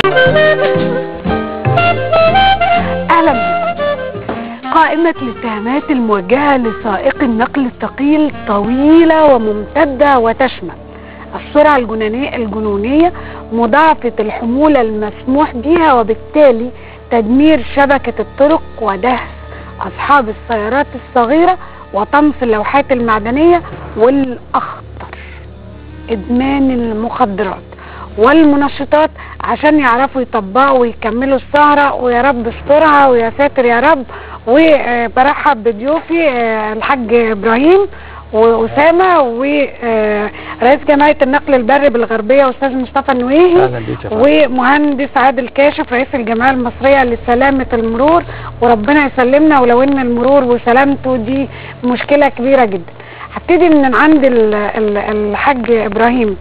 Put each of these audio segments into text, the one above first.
اهلا بكم قائمة الاتهامات الموجهة لسائق النقل الثقيل طويلة وممتدة وتشمل السرعة الجنونية الجنونية مضاعفة الحمولة المسموح بها وبالتالي تدمير شبكة الطرق ودهس أصحاب السيارات الصغيرة وطمس اللوحات المعدنية والأخطر إدمان المخدرات والمنشطات عشان يعرفوا يطبقوا ويكملوا السهرة ويا رب استرها ويا ساتر يا رب وبرحب بضيوفي آه، الحاج إبراهيم وأسامة ورئيس جمعية النقل البري بالغربية أستاذ مصطفى النويهي اهلا بيك يا فندم. ومهندس عادل كاشف رئيس الجمعيه المصريه لسلامه المرور وربنا يسلمنا ولو ان المرور وسلامته دي مشكله كبيره جدا هبتدي من عند ال- ال- الحاج ابراهيم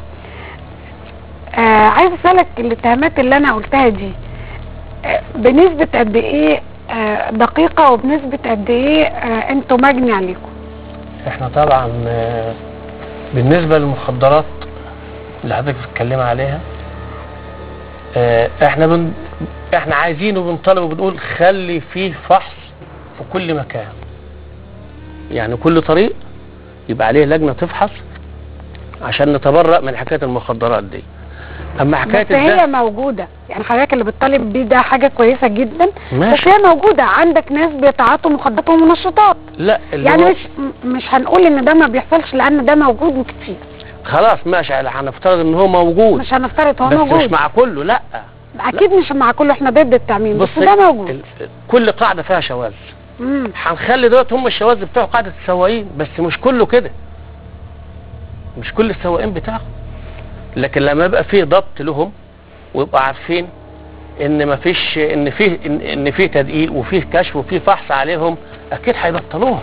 آه عايز اسالك الاتهامات اللي انا قلتها دي آه بنسبه قد ايه آه دقيقه وبنسبه قد ايه آه انتوا مجني عليكم احنا طبعا آه، بالنسبه للمخدرات اللي حضرتك بتتكلم عليها آه، احنا بن احنا عايزين وبنطالب وبنقول خلي فيه فحص في كل مكان يعني كل طريق يبقى عليه لجنه تفحص عشان نتبرأ من حكايه المخدرات دي اما حكايه بس هي الدم موجوده يعني حضرتك اللي بتطالب بيه ده حاجه كويسه جدا ماشي بس هي موجوده عندك ناس بيتعاطوا مخدرات ومنشطات لا اللي يعني هو- مش م- مش هنقول ان ده ما بيحصلش لان ده موجود وكتير خلاص ماشي هنفترض ان هو موجود مش هنفترض هو بس موجود مش مع كله لا اكيد مش مع كله احنا ضد التعميم بس بص ده موجود ال- كل قاعده فيها شواذ مم. هنخلي دلوقتي هم الشواذ بتوع قاعده السواقين بس مش كله كده مش كل السواقين بتاعهم لكن لما يبقى فيه ضبط لهم ويبقوا عارفين ان ما فيش ان فيه ان, إن فيه تدقيق وفيه كشف وفيه فحص عليهم اكيد هيبطلوها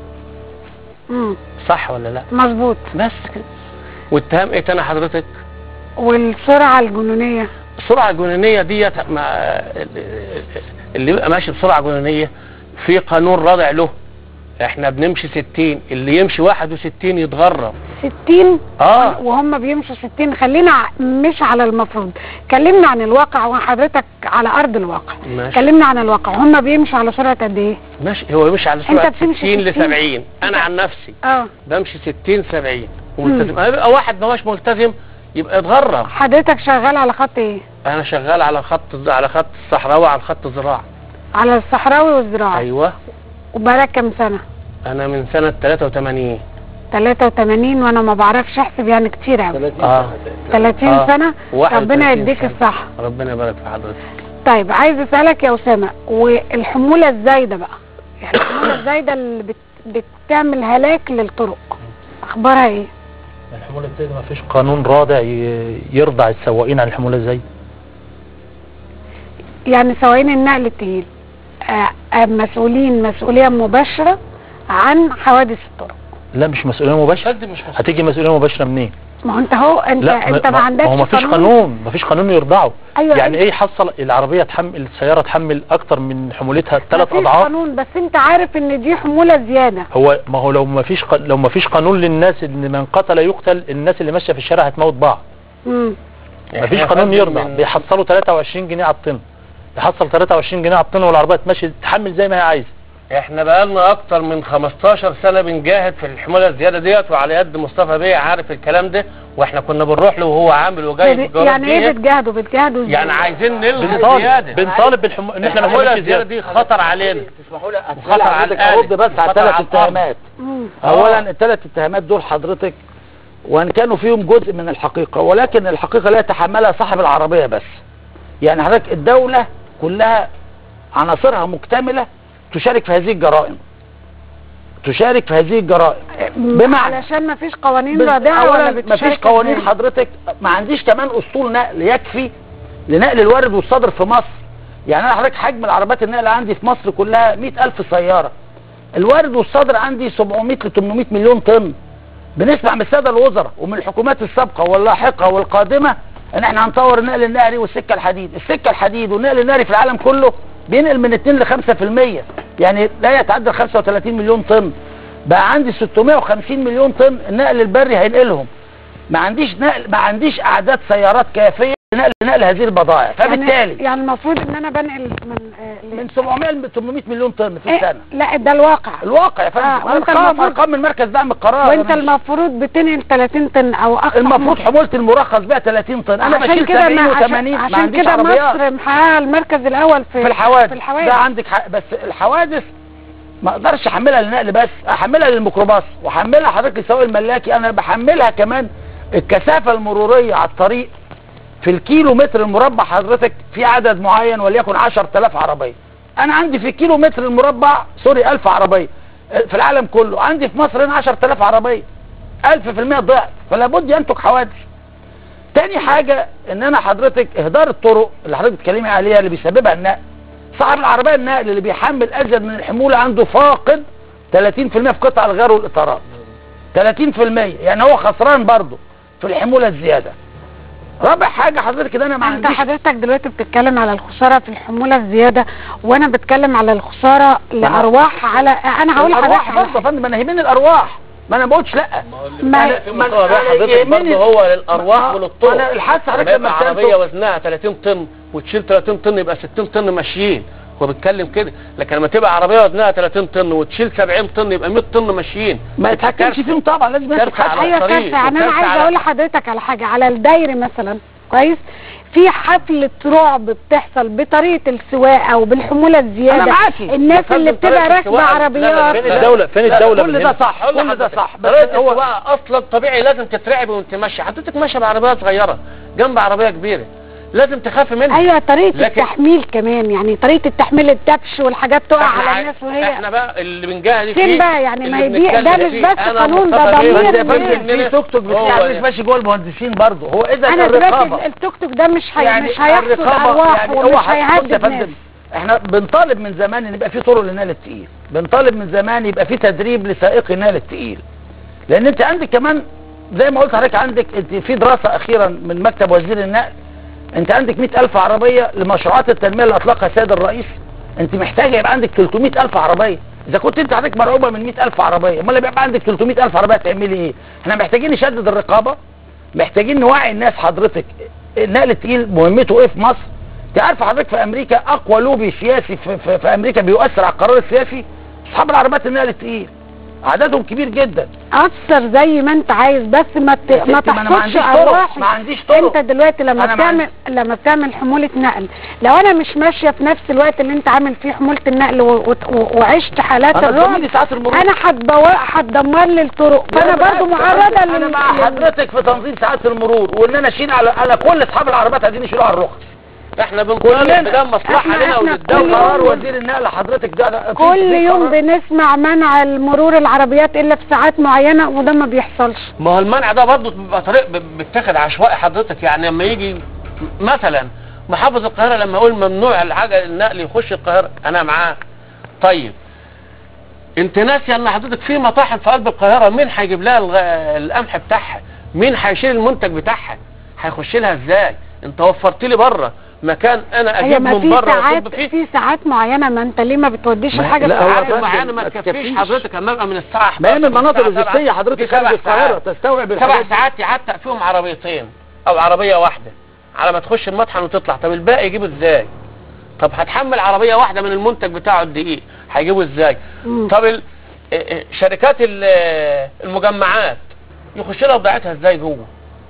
مم. صح ولا لا مظبوط بس كده واتهام ايه تاني حضرتك والسرعه الجنونيه السرعه الجنونيه ديت مع اللي يبقى ماشي بسرعه جنونيه في قانون رادع له احنا بنمشي 60 اللي يمشي 61 يتغرب 60 اه وهم بيمشوا 60 خلينا ع- مش على المفروض كلمنا عن الواقع وحضرتك على ارض الواقع ماشي كلمنا عن الواقع هم بيمشوا على سرعه قد ايه ماشي هو يمشي على أنت سرعه بتمشي 60 ل 60. 70 انا عن نفسي اه بمشي 60 70 وملتزم يبقى واحد ما هوش ملتزم يبقى يتغرب حضرتك شغال على خط ايه انا شغال على خط على خط الصحراوي على خط الزراعه على الصحراوي والزراعي ايوه وبقالك كام سنه انا من سنه 83 83 وانا ما بعرفش احسب يعني كتير قوي اه 30 آه. سنه 31 ربنا يديك سنة. الصحه ربنا يبارك في حضرتك طيب عايز اسالك يا اسامه والحموله الزايده بقى يعني الحموله الزايده اللي بت... بتعمل هلاك للطرق اخبارها ايه الحمولة الزايدة ما فيش قانون رادع ي- يرضع السواقين عن الحمولة الزايدة يعني سواقين النقل التقيل آه، آه، مسؤولين مسؤوليه مباشره عن حوادث الطرق لا مش مسؤولية مباشرة شد مش مصر. هتيجي مسؤولية مباشرة منين؟ ما هو انت هو انت لا انت ما عندكش هو ما فيش قانون ما فيش قانون يرضعه ايوه يعني ايه يحصل العربية تحمل السيارة تحمل اكتر من حمولتها ثلاث مفيش اضعاف قانون بس انت عارف ان دي حموله زياده هو ما هو لو ما فيش ق... لو ما فيش قانون للناس ان من قتل يقتل الناس اللي ماشيه في الشارع هتموت بعض امم ما فيش إحنا قانون يا يرضع فندم من- بيحصلوا 23 جنيه على الطن يحصل 23 جنيه على الطن والعربيه تمشي تحمل زي ما هي عايزه احنا بقالنا اكتر من 15 سنه بنجاهد في الحموله الزياده ديت وعلى يد مصطفى بيه عارف الكلام ده واحنا كنا بنروح له وهو عامل وجاي بالجواب يعني ايه ديت. بتجاهدوا بتجاهدوا ازاي؟ يعني عايزين نلغي بنطالب الزياده بنطالب بالحم... ان احنا ما الحموله نعملش الزياده زياده دي خطر علينا تسمحوا لي وخطر اسال على حضرتك الآلة. ارد بس على وخطر الثلاث على الأرض. اتهامات مم. اولا الثلاث اتهامات دول حضرتك وان كانوا فيهم جزء من الحقيقه ولكن الحقيقه لا يتحملها صاحب العربيه بس يعني حضرتك الدوله كلها عناصرها مكتمله تشارك في هذه الجرائم تشارك في هذه الجرائم بمعنى علشان ما فيش قوانين بس رادعه ولا اولا بتشارك مفيش قوانين إزاي؟ حضرتك ما عنديش كمان اسطول نقل يكفي لنقل الوارد والصادر في مصر يعني انا حضرتك حجم العربيات النقل عندي في مصر كلها 100000 سياره الوارد والصادر عندي 700 ل 800 مليون طن بنسمع من الساده الوزراء ومن الحكومات السابقه واللاحقه والقادمه ان احنا هنطور النقل النهري والسكه الحديد السكه الحديد والنقل النهري في العالم كله بينقل من 2 ل 5% يعني لا يتعدى 35 مليون طن بقى عندي 650 مليون طن النقل البري هينقلهم ما عنديش نقل ما عنديش اعداد سيارات كافيه لنقل لنقل هذه البضائع فبالتالي يعني, يعني المفروض ان انا بنقل من آه ل- من 700 ل 800 مليون طن في إيه السنه لا ده الواقع الواقع يا فندم آه، وأنت ارقام المفروض- ارقام من مركز دعم القرار وانت أنا مش- المفروض بتنقل 30 طن او اكتر المفروض حمولة المرخص بيها 30 طن انا عشان بشيل كده 70 ما و80 عشان, ما عشان عنديش كده عربيات مصر محققه المركز الاول في في الحوادث في الحوادث ده عندك حق بس الحوادث ما اقدرش احملها للنقل بس احملها للميكروباص واحملها حضرتك السواق الملاكي انا بحملها كمان الكثافه المروريه على الطريق في الكيلو متر المربع حضرتك في عدد معين وليكن 10000 عربيه انا عندي في الكيلو متر المربع سوري 1000 عربيه في العالم كله عندي في مصر هنا 10000 عربيه 1000% ضعف فلا بد ينتج حوادث تاني حاجة ان انا حضرتك اهدار الطرق اللي حضرتك بتتكلمي عليها اللي بيسببها النقل صاحب العربية النقل اللي بيحمل ازيد من الحمولة عنده فاقد 30% في قطع الغيار والاطارات 30% يعني هو خسران برضه في الحمولة الزيادة رابع حاجة حضرتك ان انا ما انت عنديش حضرتك دلوقتي بتتكلم على الخساره في الحموله الزياده وانا بتكلم على الخساره لارواح على انا هقول الارواح لحضرتك برضه يا فندم انا يهمني الارواح ما انا ما قلتش لا ما في ما- مستوى بقى أنا حضرتك يهمني- برضه هو للارواح آه، وللطرق أنا الحادثة حضرتك لما لما يبقى بتنتج- عربيه وزنها 30 طن وتشيل 30 طن يبقى 60 طن ماشيين هو بيتكلم كده لكن لما تبقى عربيه وزنها 30 طن وتشيل 70 طن يبقى 100 طن ماشيين ما يتحكمش فيهم طبعا لازم ياخد كارثة على ايوه الطريق كارثه يعني انا وكارثة عايزه على- اقول لحضرتك على حاجه على الدايري مثلا كويس في حفلة رعب بتحصل بطريقة السواقة وبالحمولة الزيادة أنا معاكي. الناس بفضل اللي بتبقى طريقة راكبة السواقة. عربيات لا، فين لا، الدولة فين لا، الدولة كل من ده هنا؟ صح هقول كل ده لحضرتك، صح بس طريقة هو السواقة اصلا طبيعي لازم تترعبي وانت ماشيه حضرتك ماشيه بعربيه صغيره جنب عربيه كبيره لازم تخافي منها ايوه طريقة لكن- التحميل كمان يعني طريقة التحميل الدبش والحاجات تقع احنا على عاي- الناس وهي احنا بقى اللي بنجاهد فين فيه بقى يعني ما هي اللي دي- ده بنتكلم مش فيه. بس أنا قانون، ده مصطفى ضمير بيه بس يا الناس. فندم في توك توك هو بتاع مش ده. ماشي جوه المهندسين برضه هو اذا انا دلوقتي الرقابه التوك توك ده مش هي يعني مش هيحصد الرقابة ارواح يعني هو ومش حضرتك بص يا هيهدد ناس فندم احنا بنطالب من زمان ان يبقى في طرق للنقل التقيل بنطالب من زمان يبقى في تدريب لسائقي النقل التقيل لان انت عندك كمان زي ما قلت حضرتك عندك انت في دراسة اخيرا من مكتب وزير النقل انت عندك 100000 عربية لمشروعات التنمية اللي اطلقها السيد الرئيس انت محتاجة يبقى عندك 300000 عربية اذا كنت انت عندك مرعوبة من 100000 عربية امال يبقى عندك 300000 عربية تعملي ايه احنا محتاجين نشدد الرقابة محتاجين نوعي الناس حضرتك النقل التقيل مهمته ايه في مصر انت عارف حضرتك في امريكا اقوى لوبي سياسي في, في, في امريكا بيؤثر على القرار السياسي اصحاب العربيات النقل التقيل عددهم كبير جدا اثر زي ما انت عايز بس ما ت... يا ما ستي، ما أنا تحصلش ما عنديش طرق، ارواح ما عنديش طرق. انت دلوقتي لما أنا ما بتعمل لما بتعمل حمولة نقل لو انا مش ماشية في نفس الوقت اللي انت عامل فيه حمولة النقل و... و... و... وعشت حالات انا الرعب زميلي ساعات المرور انا هتبوا... هتدمر لي الطرق فانا لا، برضو بالعكس، معرضة انا لل... مع لل- حضرتك في تنظيم ساعات المرور وان انا اشيل على على كل اصحاب العربيات عايزين يشيلوا على الرخص احنا بنطالب بده مصلحه إحنا- لنا إحنا ده كل قرار يوم- وزير النقل حضرتك ده ده- في- كل في يوم قرار. بنسمع منع المرور العربيات الا في ساعات معينة وده ما بيحصلش ما هو المنع ده برضه بيبقى طريق ب- بيتاخد عشوائي حضرتك يعني لما يجي مثلا محافظ القاهره لما يقول ممنوع العجل النقل يخش القاهره انا معاه طيب انت ناسي ان حضرتك في مطاحن في قلب القاهره مين هيجيب لها الغ- القمح بتاعها مين هيشيل المنتج بتاعها هيخش لها ازاي انت وفرت لي بره مكان انا هي اجيب ما من في بره ساعات واصب فيه في ساعات معينة ما انت ليه ما بتوديش ما- الحاجة لا، في هو ساعات فندم، معينه ما ما تكفيش تكفيش. حضرتك اما ابقى من الساعه 11 ما هي من المناطق الساعة اللوجستية سبعة. حضرتك دي خارج سبع القاهرة ساعات. تستوعب سبع الحاجات دي. ساعات يعتق فيهم عربيتين او عربيه واحده على ما تخش المطحن وتطلع طب الباقي يجيبه ازاي طب هتحمل عربيه واحده من المنتج بتاعه الدقيق هيجيبه ازاي مم. طب ال... اه- اه شركات ال- اه المجمعات يخش لها بضاعتها ازاي جوه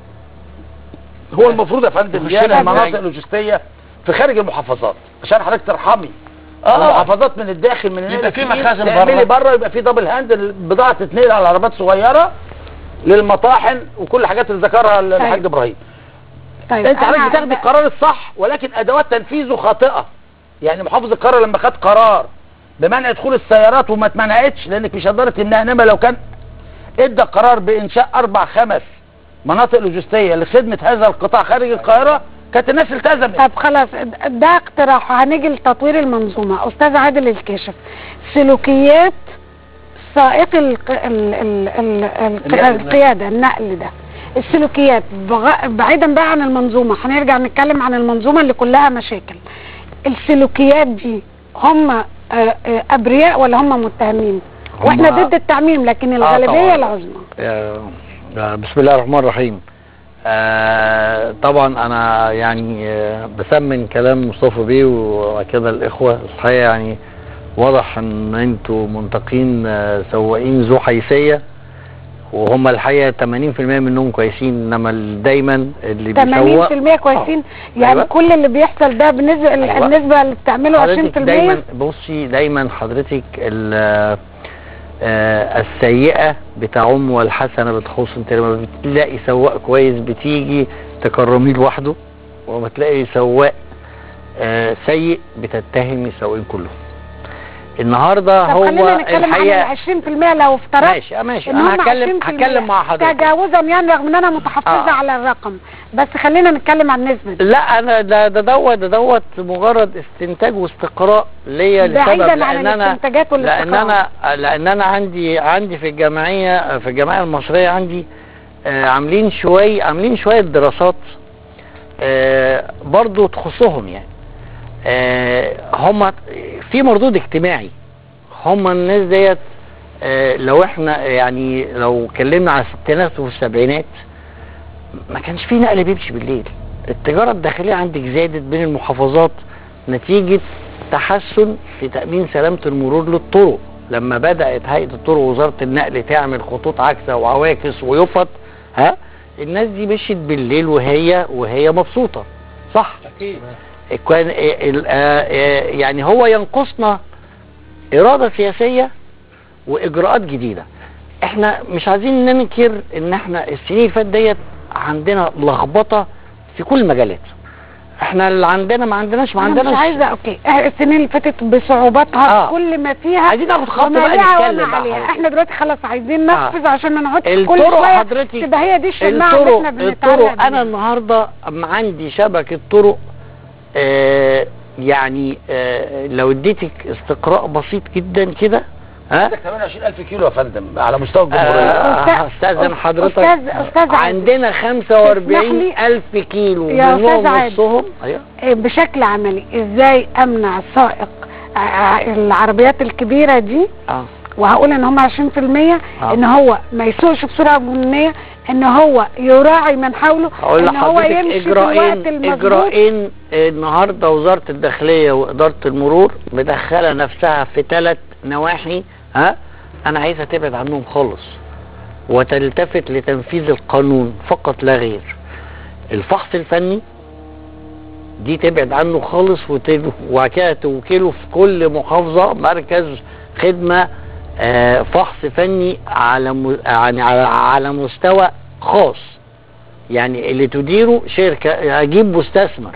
هو المفروض يا فندم يخش يعمل لها مناطق إزاي؟ لوجستيه في خارج المحافظات عشان حضرتك ترحمي آه. المحافظات من الداخل من يبقى في النقل مخازن تعملي بره. بره يبقى في دبل هاند البضاعه تتنقل على عربات صغيره للمطاحن وكل الحاجات اللي ذكرها الحاج ابراهيم طيب انت أنا حضرتك بتاخدي عايزة- القرار الصح ولكن ادوات تنفيذه خاطئه يعني محافظ القرار لما خد قرار بمنع دخول السيارات وما اتمنعتش لانك مش هتقدر تمنعها انما لو كان ادى قرار بانشاء اربع خمس مناطق لوجستيه لخدمه هذا القطاع خارج القاهره كانت الناس التزمت طب خلاص ده اقتراح هنيجي لتطوير المنظومه استاذ عادل الكاشف سلوكيات سائق الق... ال... ال... ال... ال... النقل. القياده النقل ده السلوكيات بغ... بعيدا بقى عن المنظومه هنرجع نتكلم عن المنظومه اللي كلها مشاكل السلوكيات دي هم آه، آه، ابرياء ولا هم متهمين هم- واحنا ضد التعميم لكن الغالبيه طبعاً. العظمى آه، بسم الله الرحمن الرحيم آه طبعا انا يعني آه بسمن كلام مصطفى بيه وكده الاخوه الحقيقه يعني واضح ان انتوا منتقين آه سواقين ذو حيثيه وهم الحقيقه 80% منهم كويسين انما ال- دايما اللي بيسوق 80% كويسين يعني أيوة. كل اللي بيحصل ده بالنسبه أيوة. النسبه اللي بتعمله 20% حضرتك دايما بصي دايما حضرتك ال- آه، السيئة بتعم والحسنة بتخص انت لما بتلاقي سواق كويس بتيجي تكرميه لوحده ولما تلاقي سواق آه، سيء بتتهمي السواقين كلهم النهارده طب هو خلينا نتكلم عن الحقيقة ال 20% لو افترضت ماشي آه، ماشي ان انا هم هتكلم 20% هتكلم مع حضرتك تجاوزا يعني رغم ان انا متحفظه آه. على الرقم بس خلينا نتكلم عن النسبه دي لا انا ده ده دوت ده دوت مجرد استنتاج واستقراء ليا لسبب بعيدا عن لان انا الاستنتاجات لان والاستقراء انا لان انا عندي عندي في الجمعيه في الجمعيه المصريه عندي آه، عاملين شويه عاملين شويه دراسات آه، برضو تخصهم يعني آه، هم في مردود اجتماعي هم الناس ديت آه، لو احنا يعني لو اتكلمنا على الستينات والسبعينات ما كانش في نقل بيمشي بالليل التجاره الداخليه عندك زادت بين المحافظات نتيجه تحسن في تامين سلامه المرور للطرق لما بدات هيئه الطرق ووزاره النقل تعمل خطوط عكسه وعواكس ويفط ها الناس دي مشيت بالليل وهي وهي مبسوطه صح اكيد كان ال- آه، آه، يعني هو ينقصنا إرادة سياسية وإجراءات جديدة احنا مش عايزين ننكر ان احنا السنين اللي فاتت ديت عندنا لخبطة في كل المجالات احنا اللي عندنا ما عندناش ما انا عندناش مش عايزه اوكي آه، السنين اللي فاتت بصعوباتها آه. كل ما فيها عايزين ناخد خط وما بقى لها نتكلم وما بقى عليها حضرتك. احنا دلوقتي خلاص عايزين ننفذ عشان ما نقعدش كل الطرق شويه حضرتك تبقى هي دي الشماعه اللي الطرق احنا بنتعلق الطرق انا النهارده أما عندي شبكه طرق آه يعني آه لو اديتك استقراء بسيط جدا كده ها عندك 28000 كيلو يا فندم على مستوى الجمهوريه آه، أستاذ- هستأذن حضرتك أستاذ- أستاذ عادل. عندنا 45 ألف كيلو يا منهم أستاذ عادل. نصهم أيوه آه، بشكل عملي ازاي امنع السائق آه، آه، العربيات الكبيره دي اه وهقول ان هم 20% آه. ان هو ما يسوقش بسرعه جنونيه ان هو يراعي من حوله هقول ان هو لحضرتك يمشي في الوقت اجراءين المظبوط اجراءين النهارده وزاره الداخليه واداره المرور مدخله نفسها في ثلاث نواحي ها انا عايزها تبعد عنهم خالص وتلتفت لتنفيذ القانون فقط لا غير الفحص الفني دي تبعد عنه خالص وت- وبعد كده توكله في كل محافظه مركز خدمه آه، فحص فني على م- يعني على على مستوى خاص يعني اللي تديره شركه اجيب مستثمر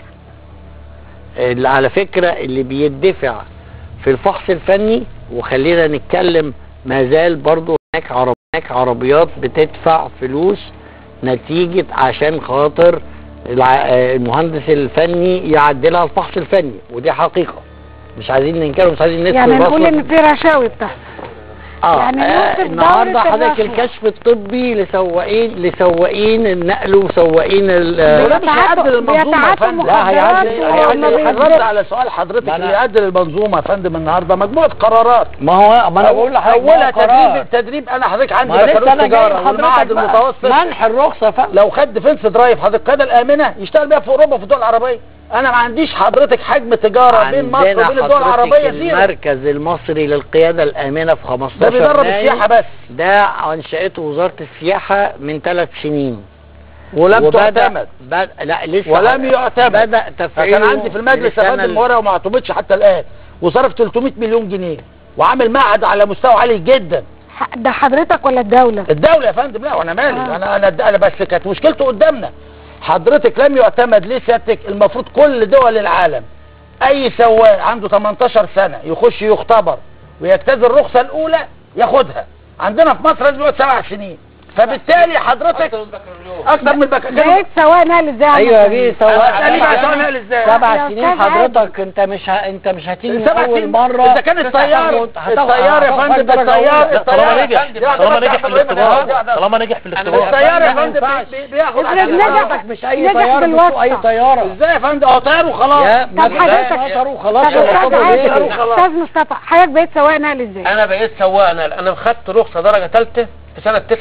اللي على فكره اللي بيدفع في الفحص الفني وخلينا نتكلم ما زال برضو هناك عرب هناك عربيات بتدفع فلوس نتيجه عشان خاطر الع- آه، المهندس الفني يعدلها الفحص الفني ودي حقيقه مش عايزين ننكر مش عايزين ندخل يعني نقول راسنا ان في رشاوي بتحصل اه يعني آه، نوصف النهارده دورة حضرتك الرشوة. الكشف الطبي لسواقين لسواقين النقل وسواقين ال- آه، وده مش هيعدل المنظومه يا بيتعاطوا فندم لا، هيعدل- مخدرات هيعدل- وما الرد بينزلش. على سؤال حضرتك ما اللي أنا- يعدل المنظومه يا فندم النهارده مجموعه قرارات ما هو ما انا بقول لحضرتك اولها ما هو قرار. تدريب تدريب انا حضرتك عندي ما لسه بكالوريوس انا جاي تجاره والمعهد لحضرتك بقى. المتوسط منح الرخصه فقط لو خد ديفنس درايف حضرتك القياده الامنه يشتغل بيها في اوروبا في الدول العربيه انا ما عنديش حضرتك حجم تجاره بين مصر عندنا وبين الدول حضرتك العربيه زيرو المركز المصري للقياده الامنه في 15 ده بيدرب مايو. السياحه بس ده انشأته وزاره السياحه من ثلاث سنين ولم وبدأ- تعتمد بد... لا لسه ولم يعتمد بدا تفعيله فكان عندي في المجلس يا السنة فندم ورقه وما اعتمدش حتى الان وصرف 300 مليون جنيه وعامل معهد على مستوى عالي جدا ح- ده حضرتك ولا الدوله الدوله يا فندم لا وانا مالي آه. انا انا انا بس كانت مشكلته قدامنا حضرتك لم يعتمد ليه سيادتك المفروض كل دول العالم اي سواق عنده 18 سنه يخش يختبر ويجتاز الرخصه الاولى ياخدها عندنا في مصر لازم يقعد سبع سنين فبالتالي حضرتك اكتر من البكالوريوس بقيت سواق نقل ازاي ايوه يا بيه سواء اسالني بقى سواق نقل ازاي سبع يا سنين أستاذ حضرتك انت مش ه... انت مش هتيجي من سبع اول سنين مره اذا كان الطيار هتاخد- هتاخد- الطيار يا هتاخد فندم درجة الطيار أولى. طالما الطيار نجح طالما نجح في الاختبار طالما نجح في الاختبار الطيار يا ما فندم ينفعش. بي- بياخد افرض عشان نجح حضرتك مش اي نجح طياره بالواسطة. بتسوق اي طياره ازاي يا فندم هو طيار وخلاص يا طب ما حضرتك طيار وخلاص طب يا استاذ أستاذ عادل بيه. استاذ مصطفى حضرتك بقيت سواق نقل ازاي انا بقيت سواق نقل انا خدت رخصه درجه ثالثه في سنه 79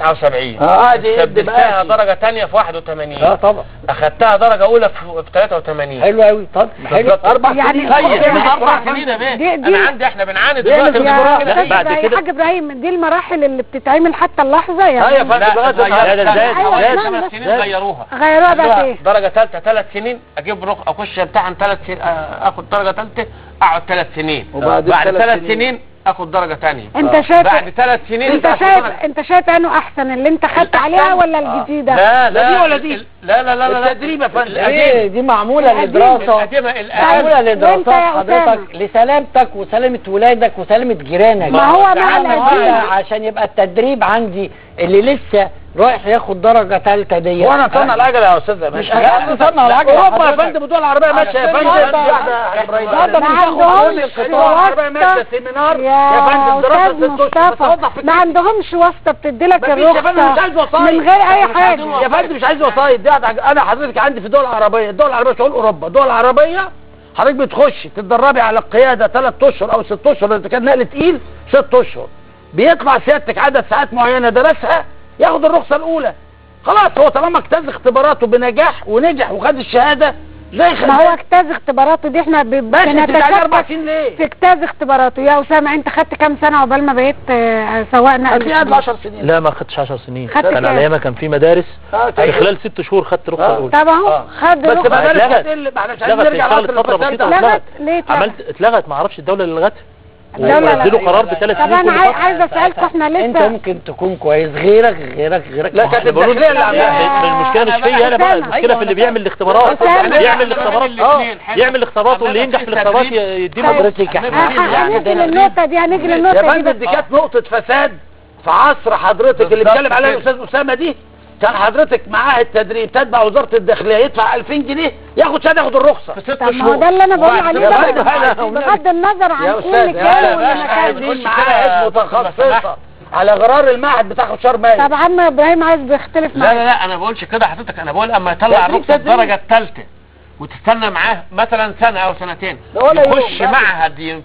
90 اه دي ثبتها بقى درجة تانية في 81 اه طبعا اخدتها درجة أولى في في 83 حلو قوي طب حلو بالظبط. اربع يعني سنين الخير. من يعني أربع سنين يا بيه دي- دي- أنا عندي إحنا بنعاني دي دلوقتي اللي من في المراحل يا دي. أستاذ بعد إبراهيم- كده- حاج ابراهيم دي المراحل اللي بتتعمل حتى اللحظه اه يا يعني فندم لا لغايه غيروا- لا، ده زاد- حوالي زاد. خمس سنين زاد. غيروها غيروها بقى خلوها ايه درجة ثالثة ثلاث سنين اجيب رخ اخش امتحن ثلاث سنين آه، اخد درجة ثالثة اقعد ثلاث سنين وبعد بعد الثلاث ثلاث سنين سنين اخد درجة ثانية انت شايف بعد ثلاث سنين انت آخد شايف درجة- انت شايف انه احسن اللي انت خدت عليها ولا الجديده لا لا لا دي ولا دي؟ لا لا لا لا التدريب يا فندم. القديم دي معمولة القديم. لدراسة القديمة معمولة الأقل وانت لدراسات يا حضرتك لسلامتك وسلامة ولادك وسلامة جيرانك ما هو مع تعالى القديم بقى. عشان يبقى التدريب عندي اللي لسه رايح ياخد درجة ثالثة دي وانا نصنع العجله يا استاذ مش أنا نصنع العجلة اوروبا يا حضرتك. فندم الدول العربيه ماشيه يا فندم أوروبا. النهارده ما بناخد عندهمش كل الدول العربيه ماشيه واسطة. سيمينار يا يا فندم دراسه استاذ ست اشهر بس اوضح مصطفى فكرتي. ما عندهمش واسطه بتدي لك مفيش يا فندم مش عايز الرخصه وسايط من غير اي حاجه يا فندم مش عايز وسايط دي هتعج- انا حضرتك عندي في الدول العربيه الدول العربيه شؤون اوروبا الدول العربيه حضرتك بتخش تتدربي على القياده ثلاث اشهر او ست اشهر اذا كان نقل تقيل ست اشهر بيطلع سيادتك عدد ساعات معينه درسها ياخد الرخصه الاولى خلاص هو طالما اجتاز اختباراته بنجاح ونجح وخد الشهاده زي خ- ما هو اجتاز اختباراته دي احنا ب- بس انت بتاعت اربع بنتشكك سنين ليه؟ في اجتاز اختباراته يا اسامه انت خدت كام سنه عقبال ما بقيت آه، سواق نقل خدتني قبل 10 سنين لا ما خدتش 10 سنين خدت كان كام؟ على ايامها كان في مدارس آه، في كده. خلال ست شهور خدت رخصه آه. الاولى طب اهو آه. خد بس رخصة. مدارس اتلغت. هتقل ما احنا مش عايزين اتلغت نرجع اشتغلت لعصر فتره الفساد بسيطه ده. اتلغت. اتلغت ليه اتلغت؟ عملت اتلغت ما اعرفش الدوله اللي لغتها الدولة ونزلوا لا. قرار بثلاث طب سنين انا كل عاي- فترة. عايزه اسالكم احنا انت لسه ممكن تكون كويس غيرك غيرك غيرك لا ما كانت احنا بنقول- الداخليه اللي يا- عملها المشكله مش فيا انا بقى المشكله في اللي بيعمل الاختبارات أسامة. بيعمل الاختبارات اه يعمل الاختبارات واللي ينجح في الاختبارات يديله حضرتك احنا ه- هنيجي للنقطه دي هنيجي يا للنقطه دي فندم بس دي كانت نقطة فساد في عصر حضرتك اللي بالظبط بيتكلم عليها كده. الأستاذ أسامة دي كان حضرتك معاه التدريب تتبع وزارة الداخلية يدفع 2000 جنيه ياخد شهادة ياخد الرخصة في ست طب ما هو شهور ده اللي انا بقول وبعد عليه كده بقى. فندم، أنا- بغض النظر عن يا ايه أستاذ اللي كان يا واللي باشا ما احنا كانش بنقول كده معاهد بس لو متخصصة سمحت. على غرار المعهد بتاع شهر مايو طب عم ابراهيم عايز بيختلف لا معاك لا لا انا ما بقولش كده حضرتك انا بقول اما يطلع تدريب- الرخصه تدريب. الدرجه الثالثه وتستنى معاه مثلا سنه او سنتين ده ولا يوم، يخش لا. معهد ي-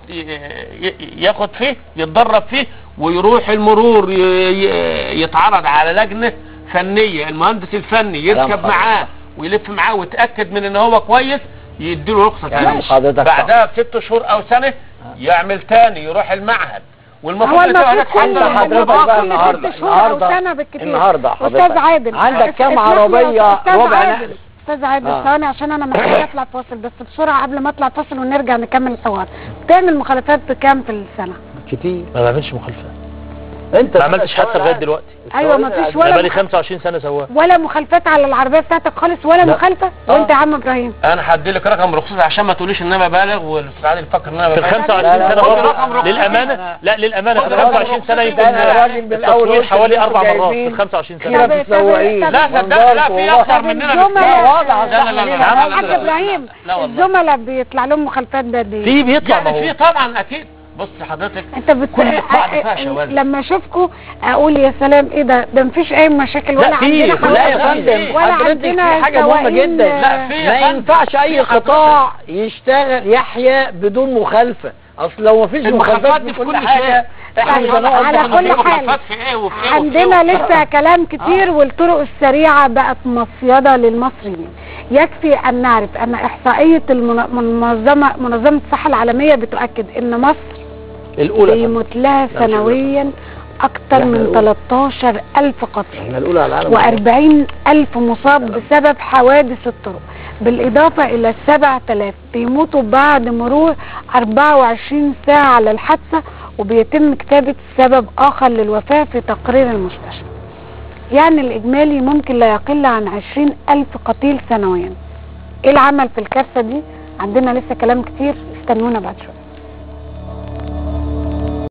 ي- ياخد فيه يتدرب فيه ويروح المرور ي- ي- يتعرض على لجنه فنيه المهندس الفني يركب كلام معاه ويلف معاه ويتاكد من ان هو كويس يديله رخصه كلام تاني حضرتك بعدها بست شهور او سنه يعمل تاني يروح المعهد هو والمفروض المفروض هناك كل عند حد- حضرتك المفروض بقى كل النهاردة- ست شهور أو النهاردة- سنة بالكتير. النهاردة حضرتك استاذ عادل عندك كام اسمح لي يا عربية أستاذ ربع عادل. نقل؟ استاذ عادل آه. ثواني عشان انا محتاجه اطلع فاصل بس بسرعه قبل ما اطلع فاصل ونرجع نكمل الحوار بتعمل مخالفات بكام في السنه كتير ما بعملش مخالفه انت ما عملتش حادثه لغايه دلوقتي ايوه ما فيش انا ولا بقالي مخ... 25 سنه سواق ولا مخالفات على العربيه بتاعتك خالص ولا لا. مخالفه وانت يا عم ابراهيم انا هدي لك رقم رخصتي عشان ما تقوليش ان انا ببالغ والاستاذ عادل يفكر ان انا في ال ببالغ 25 لا، لا، سنه خد برضه رقم رخصتي. للامانه لا للامانه في ال خد 25 سنه يمكن أنا راجل بالأول التصوير قلت حوالي إن اربع أنتوا مرات في جايبين ال 25 كيرة سنه طب- متسوقين طب- لا صدق وانذار لا في والله. اكتر طب مننا الزملاء- بكتير وضع لا لا لا لا لا لا حاج لا لا. ابراهيم لا والله. الزملاء بيطلع لهم مخالفات ده دي في بيطلع ما يعني هو في طبعا اكيد بص حضرتك انت بت... كل قطاع فيها شواذ. لما اشوفكم اقول يا سلام ايه ده ده مفيش اي مشاكل ولا لا، في- عندنا لا لا حوادث يا فندم ولا حضرتك عندنا في حاجة مهمة سواقين، جدا لا، في- ما يا فندم. ينفعش اي في حضرتك. قطاع يشتغل يحيا بدون مخالفة اصل لو مفيش المخالفات مخالفات دي في في كل كل حاجة شيء. احنا مش طيب، هنقعد على نحن كل في حال. مخالفات في ايه وفي ايه وفي عندنا إيه. لسه كلام كتير والطرق السريعة بقت مصيدة للمصريين يكفي أن نعرف أن إحصائية المن- منظمة منظمة الصحة العالمية بتؤكد أن مصر الاولى بيموت لها سنويا أكثر من 13 ألف قتيل احنا الاولى على العالم و40 ألف مصاب بسبب حوادث الطرق بالإضافة إلى 7000 بيموتوا بعد مرور 24 ساعة على الحادثة وبيتم كتابة سبب آخر للوفاة في تقرير المستشفى يعني الإجمالي ممكن لا يقل عن 20 ألف قتيل سنويا إيه العمل في الكارثة دي؟ عندنا لسه كلام كتير استنونا بعد شوية